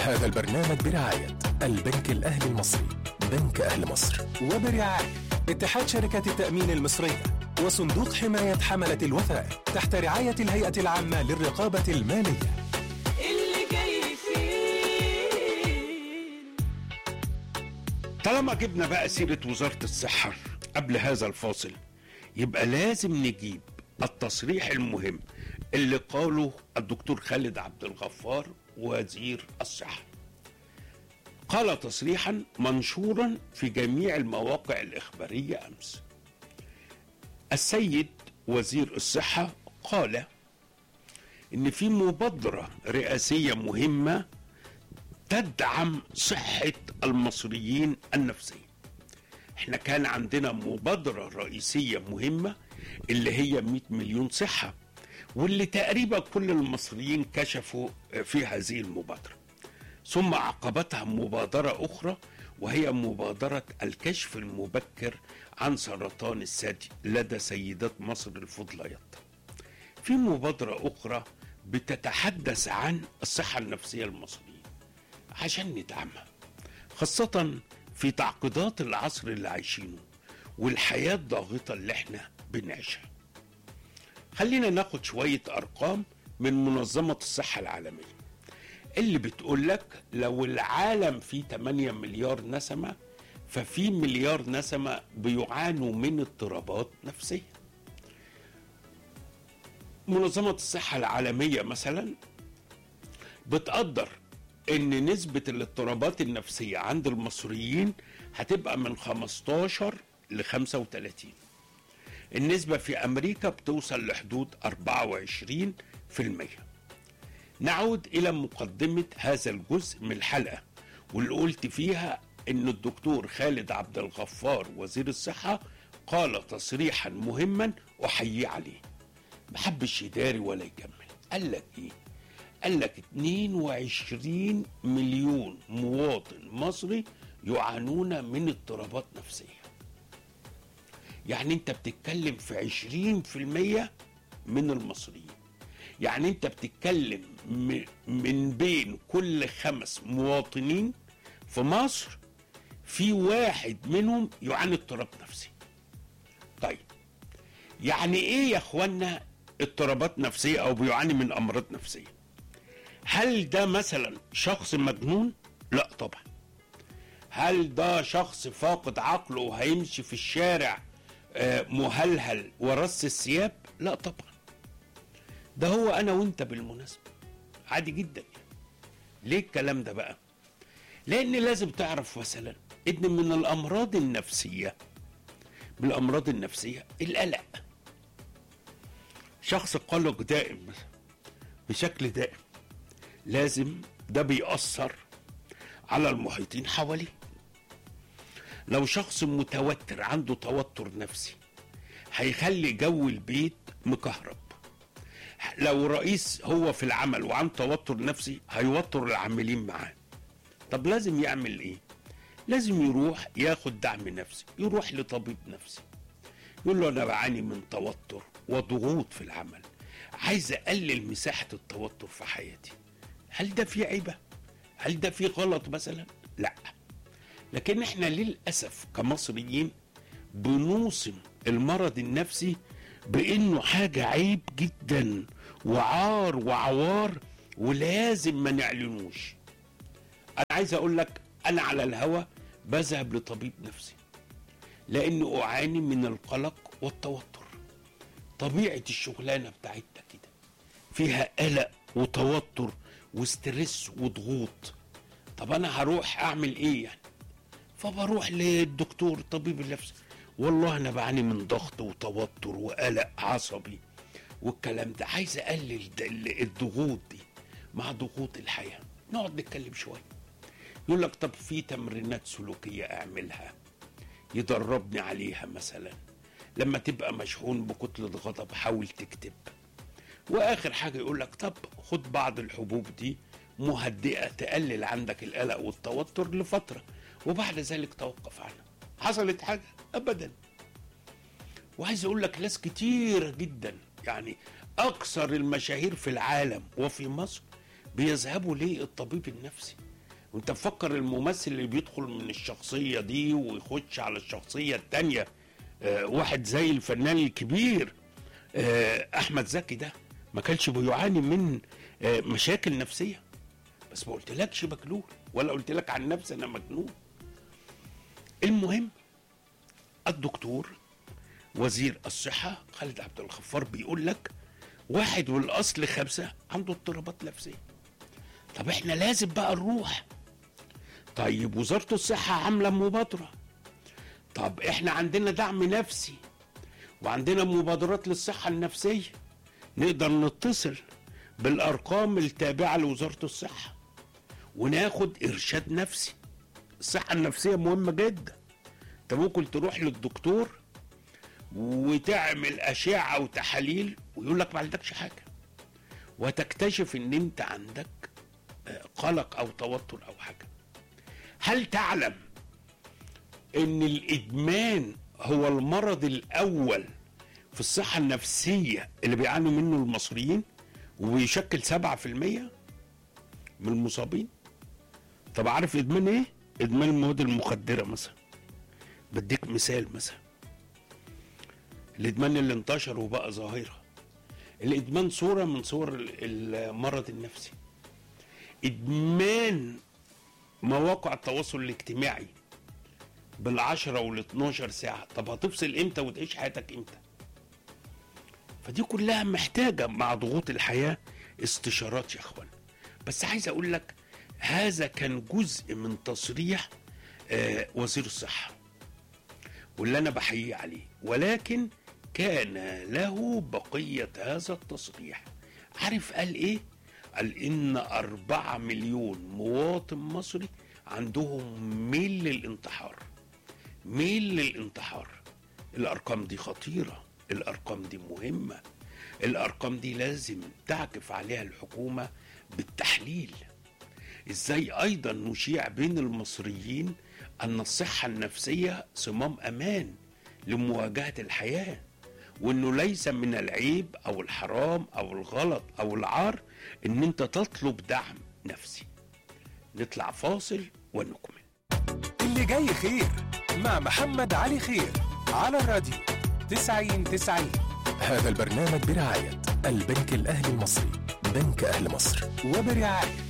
هذا البرنامج برعاية البنك الأهلي المصري بنك أهل مصر وبرعاية اتحاد شركات التأمين المصرية وصندوق حماية حملة الوثائق تحت رعاية الهيئة العامة للرقابة المالية اللي جاي فيه طالما جبنا بقى سيرة وزارة الصحة قبل هذا الفاصل يبقى لازم نجيب التصريح المهم اللي قاله الدكتور خالد عبد الغفار وزير الصحة قال تصريحا منشورا في جميع المواقع الإخبارية أمس السيد وزير الصحة قال إن في مبادرة رئاسية مهمة تدعم صحة المصريين النفسية احنا كان عندنا مبادرة رئيسية مهمة اللي هي 100 مليون صحة واللي تقريبا كل المصريين كشفوا في هذه المبادرة ثم عقبتها مبادرة أخرى وهي مبادرة الكشف المبكر عن سرطان الثدي لدى سيدات مصر الفضليات في مبادرة أخرى بتتحدث عن الصحة النفسية المصرية عشان ندعمها خاصة في تعقيدات العصر اللي عايشينه والحياة الضاغطة اللي احنا بنعيشها خلينا ناخد شوية أرقام من منظمة الصحة العالمية اللي بتقول لك لو العالم فيه 8 مليار نسمة ففي مليار نسمة بيعانوا من اضطرابات نفسية منظمة الصحة العالمية مثلا بتقدر ان نسبة الاضطرابات النفسية عند المصريين هتبقى من 15 ل 35 النسبة في أمريكا بتوصل لحدود 24 في المية نعود إلى مقدمة هذا الجزء من الحلقة واللي قلت فيها إن الدكتور خالد عبد الغفار وزير الصحة قال تصريحا مهما أحييه عليه محبش يداري ولا يكمل قال لك إيه قال لك 22 مليون مواطن مصري يعانون من اضطرابات نفسية يعني انت بتتكلم في 20% من المصريين يعني انت بتتكلم م- من بين كل خمس مواطنين في مصر في واحد منهم يعاني اضطراب نفسي طيب يعني ايه يا اخوانا اضطرابات نفسية او بيعاني من امراض نفسية هل ده مثلا شخص مجنون لا طبعا هل ده شخص فاقد عقله وهيمشي في الشارع آه، مهلهل ورص الثياب لا طبعا ده هو انا وانت بالمناسبه عادي جدا يعني. ليه الكلام ده بقى لان لازم تعرف مثلا ان من الامراض النفسيه من الامراض النفسيه القلق شخص قلق دائم مثلا بشكل دائم لازم ده بيأثر على المحيطين حواليه لو شخص متوتر عنده توتر نفسي هيخلي جو البيت مكهرب لو رئيس هو في العمل وعنده توتر نفسي هيوتر العاملين معاه طب لازم يعمل ايه لازم يروح ياخد دعم نفسي يروح لطبيب نفسي يقول له انا بعاني من توتر وضغوط في العمل عايز اقلل مساحه التوتر في حياتي هل ده في عيبه هل ده في غلط مثلا لا لكن احنا للاسف كمصريين بنوصم المرض النفسي بانه حاجه عيب جدا وعار وعوار ولازم ما نعلنوش انا عايز اقول لك انا على الهوى بذهب لطبيب نفسي لاني اعاني من القلق والتوتر طبيعه الشغلانه بتاعتنا كده فيها قلق وتوتر وستريس وضغوط طب انا هروح اعمل ايه يعني فبروح للدكتور الطبيب النفسي والله انا بعاني من ضغط وتوتر وقلق عصبي والكلام ده عايز اقلل د- ال- الضغوط دي مع ضغوط الحياه نقعد نتكلم شويه يقول لك طب في تمرينات سلوكيه اعملها يدربني عليها مثلا لما تبقى مشحون بكتله غضب حاول تكتب واخر حاجه يقول لك طب خد بعض الحبوب دي مهدئه تقلل عندك القلق والتوتر لفتره وبعد ذلك توقف عنها حصلت حاجه ابدا وعايز اقول لك ناس كتير جدا يعني اكثر المشاهير في العالم وفي مصر بيذهبوا للطبيب النفسي وانت مفكر الممثل اللي بيدخل من الشخصيه دي ويخش على الشخصيه التانيه آه واحد زي الفنان الكبير آه احمد زكي ده ما كانش بيعاني من آه مشاكل نفسيه بس ما قلتلكش مجنون ولا قلت لك عن نفسي انا مجنون المهم الدكتور وزير الصحة خالد عبد الغفار بيقول لك واحد والأصل خمسة عنده اضطرابات نفسية طب احنا لازم بقى نروح طيب وزارة الصحة عاملة مبادرة طب احنا عندنا دعم نفسي وعندنا مبادرات للصحة النفسية نقدر نتصل بالأرقام التابعة لوزارة الصحة وناخد إرشاد نفسي الصحة النفسية مهمة جدا انت ممكن تروح للدكتور وتعمل أشعة وتحاليل ويقول لك ما عندكش حاجة وتكتشف ان انت عندك آه، قلق او توتر او حاجة هل تعلم ان الادمان هو المرض الاول في الصحة النفسية اللي بيعانوا منه المصريين وبيشكل 7% من المصابين طب عارف ادمان ايه ادمان المواد المخدرة مثلا بديك مثال مثلا الادمان اللي انتشر وبقى ظاهرة الادمان صورة من صور ال- المرض النفسي ادمان مواقع التواصل الاجتماعي بالعشرة وال 12 ساعة طب هتفصل امتى وتعيش حياتك امتى فدي كلها محتاجة مع ضغوط الحياة استشارات يا اخوان بس عايز اقول لك هذا كان جزء من تصريح آه وزير الصحة واللي انا بحييه عليه ولكن كان له بقية هذا التصريح عارف قال ايه قال ان أربعة مليون مواطن مصري عندهم ميل للانتحار ميل للانتحار الارقام دي خطيره الارقام دي مهمه الارقام دي لازم تعكف عليها الحكومه بالتحليل ازاي ايضا نشيع بين المصريين ان الصحه النفسيه صمام امان لمواجهه الحياه وانه ليس من العيب او الحرام او الغلط او العار ان انت تطلب دعم نفسي نطلع فاصل ونكمل اللي جاي خير مع محمد علي خير على الراديو 90 90 هذا البرنامج برعاية البنك الأهلي المصري بنك أهل مصر وبرعاية